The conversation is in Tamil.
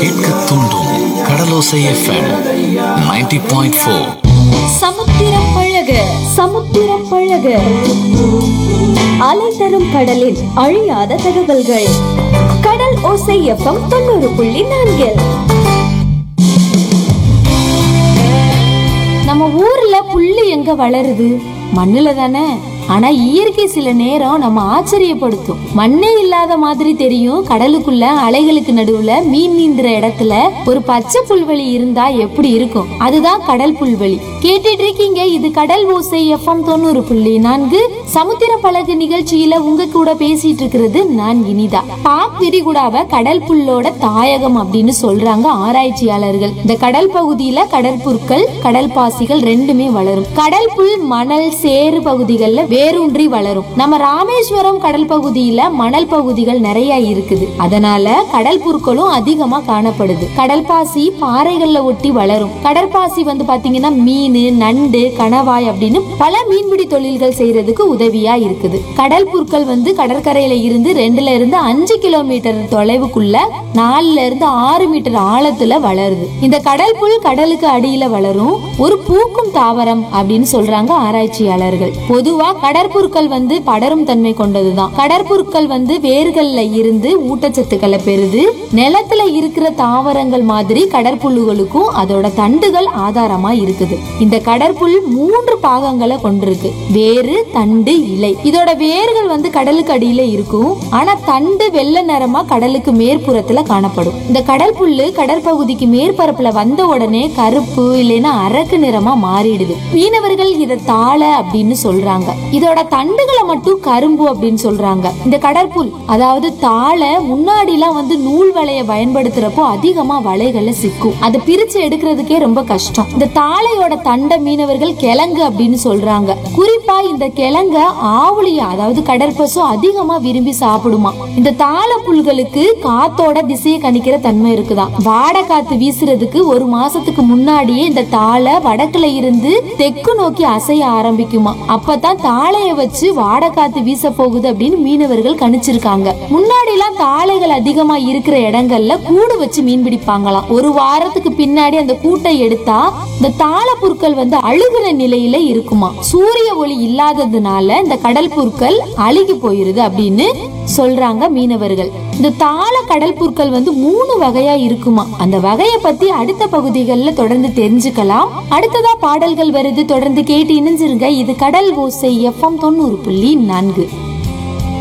கேட்க தூண்டும் கடலோசை எஃப்எம் 90.4 பாயிண்ட் ஃபோர் சமுத்திரம் பழக சமுத்திரம் பழக அலை தரும் கடலில் அழியாத தகவல்கள் கடல் ஓசை எஃப்எம் தொண்ணூறு புள்ளி நான்கில் நம்ம ஊர்ல புல்லு எங்க வளருது மண்ணுல தானே ஆனா இயற்கை சில நேரம் நம்ம ஆச்சரியப்படுத்தும் மண்ணே இல்லாத மாதிரி தெரியும் கடலுக்குள்ள அலைகளுக்கு நடுவுல மீன் நீந்துற இடத்துல ஒரு பச்சை புல்வெளி இருந்தா எப்படி இருக்கும் அதுதான் கடல் புல்வெளி கேட்டுட்டு இருக்கீங்க இது கடல் ஓசை எஃப்எம் தொண்ணூறு புள்ளி நான்கு சமுத்திர பழகு நிகழ்ச்சியில உங்க கூட பேசிட்டு இருக்கிறது நான் இனிதா பாக் விரிகுடாவை கடல் புல்லோட தாயகம் அப்படின்னு சொல்றாங்க ஆராய்ச்சியாளர்கள் இந்த கடல் பகுதியில கடற்புற்கள் கடல் பாசிகள் ரெண்டுமே வளரும் கடல் புல் மணல் சேறு பகுதிகள்ல வேரூன்றி வளரும் நம்ம ராமேஸ்வரம் கடல் பகுதியில மணல் பகுதிகள் நிறைய இருக்குது அதனால கடல் புற்களும் அதிகமா காணப்படுது கடல் பாசி பாறைகள்ல ஒட்டி வளரும் கடற்பாசி வந்து பாத்தீங்கன்னா மீன் நண்டு கணவாய் அப்படின்னு பல மீன்பிடி தொழில்கள் செய்யறதுக்கு உதவியா இருக்குது கடல் புற்கள் வந்து கடற்கரையில இருந்து ரெண்டுல இருந்து அஞ்சு கிலோமீட்டர் தொலைவுக்குள்ள நாலுல இருந்து ஆறு மீட்டர் ஆழத்துல வளருது இந்த கடல் புல் கடலுக்கு அடியில வளரும் ஒரு பூக்கும் தாவரம் அப்படின்னு சொல்றாங்க ஆராய்ச்சியாளர்கள் பொதுவா கடற்புற்கள் வந்து படரும் தன்மை கொண்டதுதான் கடற்புற்கள் வந்து வேர்கள்ல இருந்து ஊட்டச்சத்துக்களை பெறுது நிலத்துல இருக்கிற தாவரங்கள் மாதிரி கடற்புல்லுகளுக்கும் அதோட தண்டுகள் ஆதாரமா இருக்குது இந்த கடற்புல் மூன்று பாகங்களை கொண்டிருக்கு வேறு தண்டு இலை இதோட வேர்கள் வந்து கடலுக்கு அடியில இருக்கும் ஆனா தண்டு வெள்ளை நிறமா கடலுக்கு மேற்புறத்துல காணப்படும் இந்த கடல் புல்லு கடற்பகுதிக்கு மேற்பரப்புல வந்த உடனே கருப்பு இல்லைன்னா அரக்கு நிறமா மாறிடுது மீனவர்கள் இத தாளை அப்படின்னு சொல்றாங்க இதோட தண்டுகளை மட்டும் கரும்பு அப்படின்னு சொல்றாங்க இந்த கடற்புல் அதாவது தாளை முன்னாடி எல்லாம் வந்து நூல் வலைய பயன்படுத்துறப்போ அதிகமா வலைகள்ல சிக்கும் அதை பிரிச்சு எடுக்கிறதுக்கே ரொம்ப கஷ்டம் இந்த தாளையோட தண்டை மீனவர்கள் கிழங்கு அப்படின்னு சொல்றாங்க குறிப்பா இந்த கிழங்க ஆவுளியா அதாவது கடற்பசு அதிகமா விரும்பி சாப்பிடுமா இந்த தாள புல்களுக்கு காத்தோட திசையை கணிக்கிற தன்மை இருக்குதாம் வாடை காத்து வீசுறதுக்கு ஒரு மாசத்துக்கு முன்னாடியே இந்த தாளை வடக்குல இருந்து தெற்கு நோக்கி அசைய ஆரம்பிக்குமா அப்பதான் தாளைய வச்சு வாடை காத்து வீச போகுது அப்படின்னு மீனவர்கள் கணிச்சிருக்காங்க முன்னாடி எல்லாம் தாளைகள் அதிகமா இருக்கிற இடங்கள்ல கூடு வச்சு மீன் பிடிப்பாங்களாம் ஒரு வாரத்துக்கு பின்னாடி அந்த கூட்டை எடுத்தா இந்த தாள புற்கள் வந்து அழுகிற நிலையில இருக்குமா சூரிய ஒளி இல்லாததுனால இந்த கடல் புற்கள் அழுகி போயிருது அப்படின்னு சொல்றாங்க மீனவர்கள் இந்த தாள கடல் புற்கள் வந்து மூணு வகையா இருக்குமா அந்த வகையை பத்தி அடுத்த பகுதிகளில் தொடர்ந்து தெரிஞ்சுக்கலாம் அடுத்ததா பாடல்கள் வருது தொடர்ந்து கேட்டு இணைஞ்சிருங்க இது கடல் ஓசை எஃப்எம் தொண்ணூறு புள்ளி நான்கு